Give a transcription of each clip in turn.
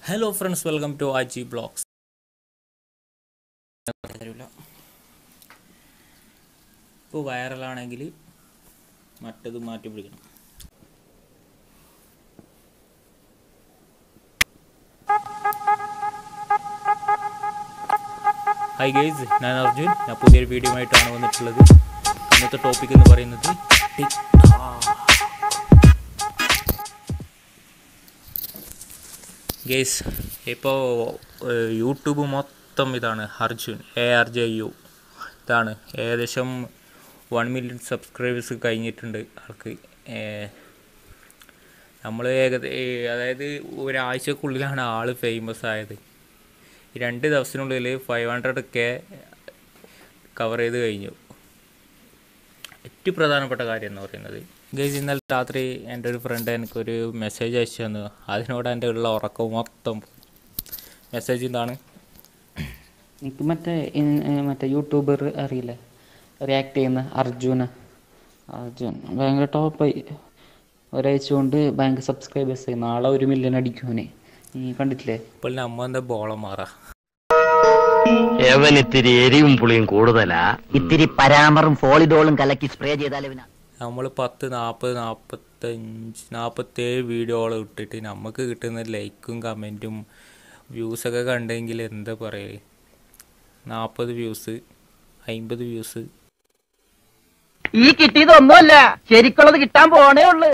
Hello friends welcome to I G blogs ഇപ്പോൾ വൈറലാണെങ്കിൽ മറ്റത് മാറ്റി പിടിക്കണം ഹായ് ഗൈസ് ഞാൻ അർജുൻ ഞാൻ പുതിയൊരു വീഡിയോ ആയിട്ടാണ് വന്നിട്ടുള്ളത് ഇന്നത്തെ ടോപ്പിക് എന്ന് പറയുന്നത് ടിക് ഗേസ് ഇപ്പോൾ യൂട്യൂബ് മൊത്തം ഇതാണ് Arjun A R J U ഇതാണ് ഏകദേശം വൺ മില്യൺ സബ്സ്ക്രൈബേഴ്സ് കഴിഞ്ഞിട്ടുണ്ട് ആൾക്ക് നമ്മൾ ഏകദേശം അതായത് ഒരാഴ്ചക്കുള്ളിലാണ് ആൾ ഫേമസ് ആയത് ഈ രണ്ട് ദിവസത്തിനുള്ളിൽ ഫൈവ് ഹൺഡ്രഡ് കെ കവർ ചെയ്ത് കഴിഞ്ഞു ഏറ്റവും പ്രധാനപ്പെട്ട കാര്യം എന്ന് പറയുന്നത് ഗൈസ് ഇന്നലെ രാത്രി എൻ്റെ ഒരു ഫ്രണ്ട് എനിക്കൊരു മെസ്സേജ് അയച്ചു തന്നു അതിനോട് എൻ്റെ ഉള്ള ഉറക്കം മൊത്തം മെസ്സേജ് എന്താണ് എനിക്ക് മറ്റേ ഇൻ- ഏ, മറ്റേ യൂട്യൂബർ അറിയില്ലേ റിയാക്ട് ചെയ്യുന്ന അർജുന അർജുൻ ഭയങ്കര ടോപ്പായി ഒരാഴ്ച കൊണ്ട് ഭയങ്കര സബ്സ്ക്രൈബേഴ്സ് ആയി നാളെ ഒരു മില്യൺ അടിക്കുവനെ നീ കണ്ടിട്ടില്ലേ ഇപ്പോൾ നമ്മ എന്താ ബോളം മാറാ എവൻ ഇത്തിരി എരിവും പുളിയും കൂടുതലാ ഇത്തിരി പരാമറും ഫോളിഡോളും കലക്കി സ്പ്രേ ചെയ്താൽ ഇവന നമ്മൾ പത്ത് നാൽപ്പത് നാൽപ്പത്തഞ്ച് നാൽപ്പത്തേഴ് വീഡിയോകൾ ഇട്ടിട്ട് നമുക്ക് കിട്ടുന്ന ലൈക്കും കമൻറ്റും വ്യൂസൊക്കെ കണ്ടെങ്കിൽ എന്താ പറയുക നാൽപ്പത് വ്യൂസ് അമ്പത് വ്യൂസ് ഈ കിട്ടിയതൊന്നുമല്ല ശരിക്കുള്ളത് കിട്ടാൻ പോണേ ഉള്ളു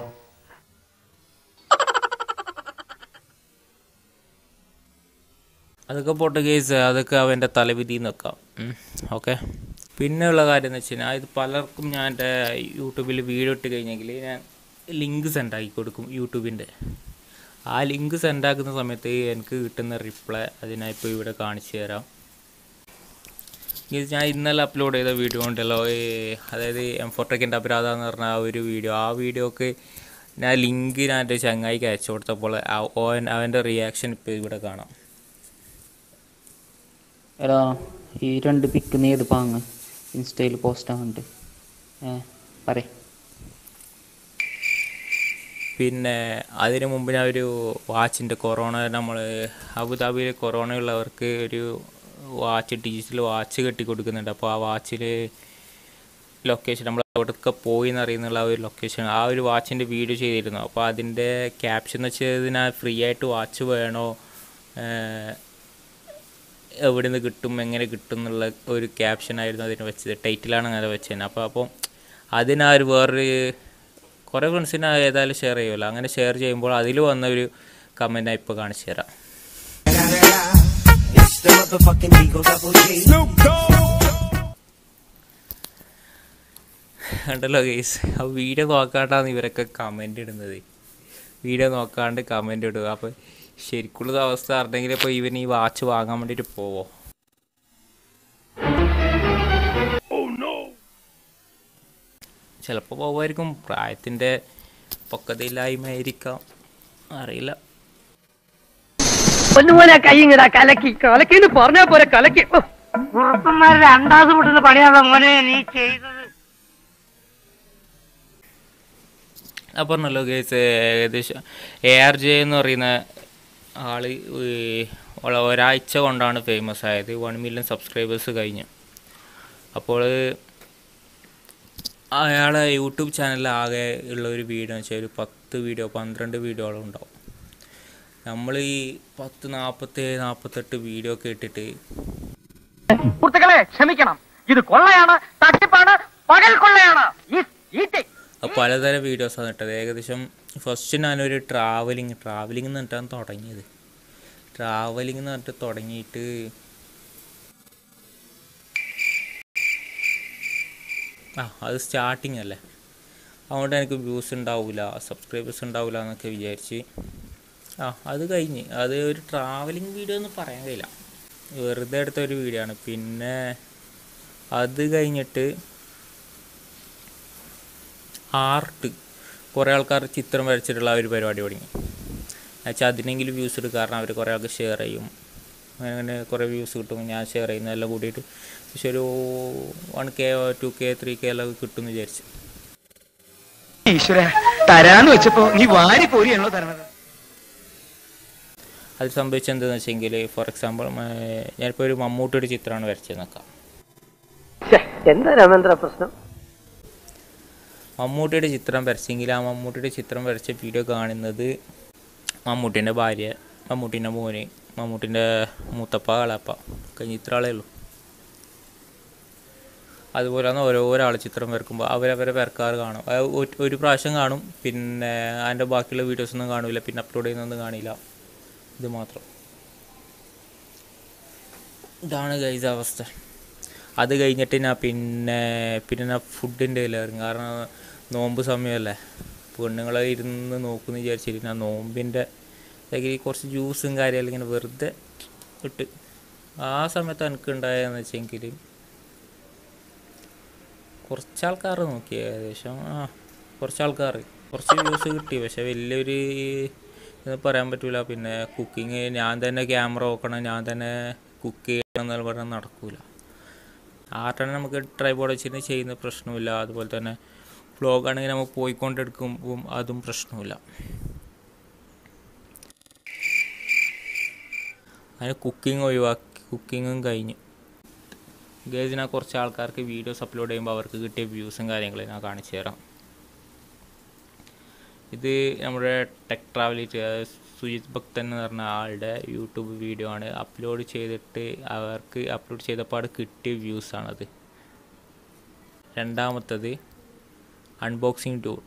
അതൊക്കെ പോട്ടെ കേസ് അതൊക്കെ അവൻ്റെ തലവിധി നിൽക്കാം ഓക്കെ പിന്നെയുള്ള കാര്യം എന്ന് വെച്ച് കഴിഞ്ഞാൽ ഇത് പലർക്കും ഞാൻ എൻ്റെ യൂട്യൂബിൽ വീഡിയോ ഇട്ട് കഴിഞ്ഞെങ്കിൽ ഞാൻ ലിങ്ക് സെൻഡ് ആക്കി കൊടുക്കും യൂട്യൂബിൻ്റെ ആ ലിങ്ക് സെൻഡ് ആക്കുന്ന സമയത്ത് എനിക്ക് കിട്ടുന്ന റിപ്ലൈ അതിനായിപ്പോൾ ഇവിടെ കാണിച്ചു തരാം ഇത് ഞാൻ ഇന്നലെ അപ്ലോഡ് ചെയ്ത വീഡിയോ ഉണ്ടല്ലോ ഈ അതായത് എം ഫോർട്ടക്കിൻ്റെ അപരാധ എന്ന് പറഞ്ഞ ആ ഒരു വീഡിയോ ആ വീഡിയോക്ക് ഞാൻ ലിങ്ക് ഞാൻ എൻ്റെ ചങ്ങായിക്ക് അയച്ചു കൊടുത്തപ്പോൾ ആ- ഓൻ അവൻ്റെ റിയാക്ഷൻ ഇപ്പോൾ ഇവിടെ കാണാം എടാ ഈ രണ്ട് പിക്ക് നീ ഏത് പാങ്ങ് ഇൻസ്റ്റയിൽ പോസ്റ്റ് ആവുന്നുണ്ട് ഏ പറയ് പിന്നെ അതിന് മുമ്പ് ഞാൻ ഒരു വാച്ചിൻ്റെ കൊറോണ നമ്മൾ അബുദാബിയിൽ കൊറോണ ഉള്ളവർക്ക് ഒരു വാച്ച് ഡിജിറ്റൽ വാച്ച് കെട്ടി കൊടുക്കുന്നുണ്ട് അപ്പോൾ ആ വാച്ചിൽ ലൊക്കേഷൻ നമ്മൾ എവിടെയൊക്കെ പോയി എന്നറിയുന്നുള്ള ആ ഒരു ലൊക്കേഷൻ ആ ഒരു വാച്ചിൻ്റെ വീഡിയോ ചെയ്തിരുന്നു അപ്പോൾ അതിൻ്റെ ക്യാപ്ഷൻ എന്ന് വെച്ചാൽ ഞാൻ ഫ്രീ ആയിട്ട് വാച്ച് വേണോ ഏഹ്, എവിടെ നിന്ന് കിട്ടും എങ്ങനെ കിട്ടും എന്നുള്ള ഒരു ക്യാപ്ഷനായിരുന്നു അതിന് വെച്ചത് ടൈറ്റിലാണ് അങ്ങനെ വെച്ചത് അപ്പോൾ അപ്പോൾ അതിനാ ഒരു വേറൊരു കുറേ ഫ്രണ്ട്സിന് ഏതായാലും ഷെയർ ചെയ്യുമല്ലോ അങ്ങനെ ഷെയർ ചെയ്യുമ്പോൾ അതിൽ വന്ന ഒരു കമൻറ്റ് ഞാൻ ഇപ്പോൾ കാണിച്ചു തരാം കണ്ടല്ലോ ഗേസ് ആ വീഡിയോ നോക്കാണ്ടാണ് ഇവരൊക്കെ കമൻ്റ് ഇടുന്നത് വീഡിയോ നോക്കാണ്ട് കമൻ്റ് ഇടുക അപ്പോൾ ശരിക്കുള്ള അവസ്ഥ അറിഞ്ഞെങ്കിൽ ഇപ്പോൾ ഇവൻ ഈ വാച്ച് വാങ്ങാൻ വേണ്ടിയിട്ട് പോവോ ചിലപ്പോൾ പോവായിരിക്കും പ്രായത്തിൻ്റെ പൊക്കതയില്ലായ്മയായിരിക്കാം അറിയില്ല പൊന്നുപോലെ കൈയിങ്ങടാ കലക്കി കലക്കിന്ന് പറഞ്ഞാ പോരെ കലക്കി ഉറപ്പന്മാരുടെ അണ്ടാസ് പൊട്ടുന്ന പണിയാണോ മോനെ നീ ചെയ്തത് ഞാൻ പറഞ്ഞല്ലോ കേസ് ഏകദേശം എ ആർ ജെ എന്ന് പറയുന്ന ആള് ഈ ഒ- ഒരാഴ്ച കൊണ്ടാണ് ഫേമസ് ആയത് വൺ മില്യൺ സബ്സ്ക്രൈബേഴ്സ് കഴിഞ്ഞു അപ്പോൾ അയാളെ യൂട്യൂബ് ചാനലിൽ ആകെ ഉള്ള ഒരു വീഡിയോ എന്ന് വെച്ചാൽ ഒരു പത്ത് വീഡിയോ പന്ത്രണ്ട് വീഡിയോകളും ഉണ്ടാവും നമ്മൾ ഈ പത്ത് നാൽപ്പത്തേഴ് നാൽപ്പത്തെട്ട് വീഡിയോ ഒക്കെ ഇട്ടിട്ട് സുഹൃത്തുക്കളെ ക്ഷമിക്കണം ഇത് കൊള്ളയാണ് തട്ടിപ്പാണ് പകൽ കൊള്ളയാണ് അപ്പോൾ പലതരം വീഡിയോസാണ് ഇട്ടത് ഏകദേശം ഫസ്റ്റ് ഞാനൊരു ട്രാവലിങ് ട്രാവലിംഗ് എന്ന് പറഞ്ഞിട്ടാണ് തുടങ്ങിയത് ട്രാവലിംഗ് എന്ന് പറഞ്ഞിട്ട് തുടങ്ങിയിട്ട് ആ അത് സ്റ്റാർട്ടിങ് അല്ലേ അതുകൊണ്ട് എനിക്ക് വ്യൂസ് ഉണ്ടാവില്ല സബ്സ്ക്രൈബേഴ്സ് ഉണ്ടാവില്ല എന്നൊക്കെ വിചാരിച്ച് ആ അത് കഴിഞ്ഞ് അത് ഒരു ട്രാവലിംഗ് വീഡിയോ എന്ന് പറയാൻ കഴിയില്ല വെറുതെ എടുത്ത ഒരു വീഡിയോ ആണ് പിന്നെ അത് കഴിഞ്ഞിട്ട് ആർട്ട് കുറേ ആൾക്കാർ ചിത്രം വരച്ചിട്ടുള്ള ആ ഒരു പരിപാടി തുടങ്ങി എന്നുവെച്ചാൽ അതിനെങ്കിലും വ്യൂസ് എടുക്കും കാരണം അവർ കുറേ ആൾക്ക് ഷെയർ ചെയ്യും അങ്ങനെ കുറേ വ്യൂസ് കിട്ടും ഞാൻ ഷെയർ ചെയ്യുന്നതെല്ലാം കൂടിയിട്ട് പക്ഷെ ഒരു one K two K three K എല്ലാം കിട്ടുമെന്ന് വിചാരിച്ചു ഈശ്വര തരാന്ന് വെച്ചപ്പോ നീ വാരി പോരിയാണല്ലോ തരണത് അത് സംഭവിച്ചത് എന്താണെന്ന് വെച്ചെങ്കിൽ ഫോർ എക്സാമ്പിൾ ഞാനിപ്പോൾ ഒരു മമ്മൂട്ടിയുടെ ചിത്രമാണ് വരച്ചത് നോക്കാം എന്താ രാമേന്ദ്ര പ്രശ്നം മമ്മൂട്ടിയുടെ ചിത്രം വരച്ചെങ്കിൽ ആ മമ്മൂട്ടിയുടെ ചിത്രം വരച്ച വീഡിയോ കാണുന്നത് മമ്മൂട്ടീൻ്റെ ഭാര്യ മമ്മൂട്ടീൻ്റെ മോന് മമ്മൂട്ടീൻ്റെ മൂത്തപ്പ കളപ്പ കഴിഞ്ഞ ഇത്ര ആളേ ഉള്ളൂ അതുപോലെയാണ് ഓരോരാൾ ചിത്രം വരക്കുമ്പോൾ അവരവരെ വരക്കാറ് കാണും അത് ഒരു- ഒരു പ്രാവശ്യം കാണും പിന്നെ അതിൻ്റെ ബാക്കിയുള്ള വീഡിയോസൊന്നും കാണില്ല പിന്നെ അപ്ലോഡ് ചെയ്യുന്നൊന്നും കാണില്ല ഇത് മാത്രം ഇതാണ് ഗൈസ് അവസ്ഥ അത് കഴിഞ്ഞിട്ട് ഞാൻ പിന്നെ പിന്നെ ഞാൻ ഫുഡിൻ്റെ ഇറങ്ങി കാരണം നോമ്പ് സമയമല്ലേ പെണ്ണുങ്ങളെ ഇരുന്ന് നോക്കുമെന്ന് വിചാരിച്ചിട്ട് ഞാൻ നോമ്പിൻ്റെ അല്ലെങ്കിൽ കുറച്ച് ജ്യൂസും കാര്യമെല്ലാം ഇങ്ങനെ വെറുതെ ഇട്ട് ആ സമയത്ത് എനിക്ക് ഉണ്ടായതെന്ന് വെച്ചെങ്കിൽ കുറച്ച് ആൾക്കാർ നോക്കി ഏകദേശം ആ കുറച്ച് ആൾക്കാർ കുറച്ച് വ്യൂസ് കിട്ടി പക്ഷെ വലിയൊരു ഇത് പറയാൻ പറ്റൂല പിന്നെ കുക്കിങ് ഞാൻ തന്നെ ക്യാമറ നോക്കണം ഞാൻ തന്നെ കുക്ക് ചെയ്യണം എന്നുള്ള പറഞ്ഞാൽ നടക്കൂല ആർട്ടാണ് നമുക്ക് ട്രൈബോർഡ് വെച്ചിട്ട് ചെയ്യുന്ന പ്രശ്നമില്ല അതുപോലെ തന്നെ വ്ളോഗ് ആണെങ്കിൽ നമ്മൾ പോയിക്കൊണ്ടെടുക്കുമ്പം അതും പ്രശ്നമില്ല അതിന് കുക്കിംഗ് ഒഴിവാക്കി കുക്കിങ്ങും കഴിഞ്ഞു ഗേജ് ഞാൻ കുറച്ച് ആൾക്കാർക്ക് വീഡിയോസ് അപ്ലോഡ് ചെയ്യുമ്പോൾ അവർക്ക് കിട്ടിയ വ്യൂസും കാര്യങ്ങളും ഞാൻ കാണിച്ചു തരാം ഇത് നമ്മുടെ ടെക് ട്രാവലിറ്റി സുജിത് ഭക്തൻ എന്ന് പറഞ്ഞ ആളുടെ യൂട്യൂബ് വീഡിയോ ആണ് അപ്ലോഡ് ചെയ്തിട്ട് അവർക്ക് അപ്ലോഡ് ചെയ്തപ്പോൾ കിട്ടിയ വ്യൂസാണത് രണ്ടാമത്തത് അൺബോക്സിങ് ഡൂട്ട്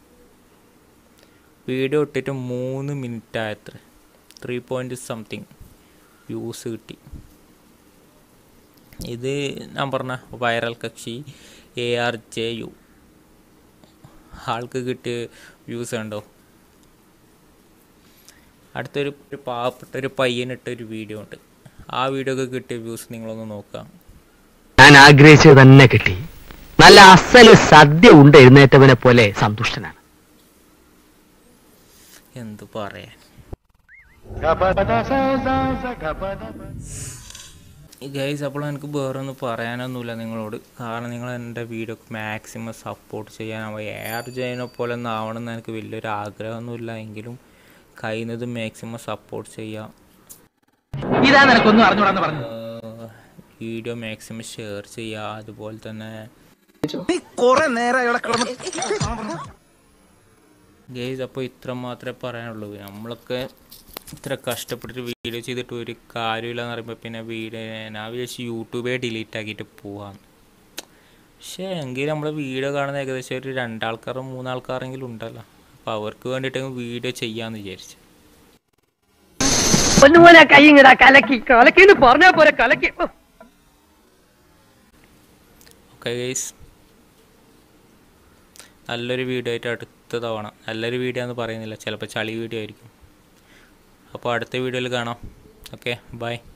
വീഡിയോ ഇട്ടിട്ട് മൂന്ന് മിനിറ്റ് ആയത്ര ത്രീ പോയിൻറ്റ് സംതിങ് വ്യൂസ് കിട്ടി ഇത് ഞാൻ പറഞ്ഞ വൈറൽ കക്ഷി എ ആർ ജെ യു ആൾക്ക് കിട്ടിയ വ്യൂസ് കണ്ടോ അടുത്തൊരു ഒരു പാവപ്പെട്ട ഒരു പയ്യനിട്ട ഒരു വീഡിയോ ഉണ്ട് ആ വീഡിയോക്ക് കിട്ടിയ വ്യൂസ് നിങ്ങളൊന്ന് നോക്കാം ഞാൻ ആഗ്രഹിച്ചത് തന്നെ കിട്ടി നല്ല അസല് സദ്യ ഉണ്ട് എഴുന്നേറ്റവനെ പോലെ സന്തുഷ്ടനാണ് എന്ത് പറയാൻ ഗൈസ് അപ്പോൾ എനിക്ക് വേറെ ഒന്നും പറയാനൊന്നുമില്ല നിങ്ങളോട് കാരണം നിങ്ങൾ എൻ്റെ വീഡിയോക്ക് മാക്സിമം സപ്പോർട്ട് ചെയ്യാൻ എയർ ജയനെ പോലെ ഒന്നും ആവണമെന്ന് എനിക്ക് വലിയൊരു ആഗ്രഹമൊന്നുമില്ല എങ്കിലും കഴിയുന്നത് മാക്സിമം സപ്പോർട്ട് ചെയ്യാം ഇതാ നിനക്കൊന്നും അറിഞ്ഞൂടാന്ന് പറഞ്ഞു വീഡിയോ മാക്സിമം ഷെയർ ചെയ്യുക അതുപോലെ തന്നെ ഗൈസ് അപ്പോൾ ഇത്ര മാത്രമേ പറയാനുള്ളൂ നമ്മളൊക്കെ ഇത്ര കഷ്ടപ്പെട്ടിട്ട് വീഡിയോ ചെയ്തിട്ട് ഒരു കാര്യമില്ലെന്ന് പറയുമ്പോൾ പിന്നെ വീഡിയോ ഞാൻ വിചാരിച്ച് യൂട്യൂബേ ഡിലീറ്റ് ആക്കിയിട്ട് പോവാം പക്ഷേ എങ്കിൽ നമ്മൾ വീഡിയോ കാണുന്ന ഏകദേശം ഒരു രണ്ടാൾക്കാരോ മൂന്നാൾക്കാരെങ്കിലും ഉണ്ടല്ലോ അപ്പോൾ അവർക്ക് വേണ്ടിയിട്ട് വീഡിയോ ചെയ്യാമെന്ന് വിചാരിച്ചു പൊന്നുമോനെ കൈയിങ്ങടാ കലക്കി കലക്കിന്ന് പറഞ്ഞാ പോരെ കലക്കി ഓ. ഓക്കെ ഗൈസ് നല്ലൊരു വീഡിയോ ആയിട്ട് അടുത്ത തവണ നല്ലൊരു വീഡിയോ എന്ന് പറയുന്നില്ല ചിലപ്പോൾ ചളി വീഡിയോ ആയിരിക്കും അപ്പോൾ അടുത്ത വീഡിയോയിൽ കാണാം ഓക്കെ ബൈ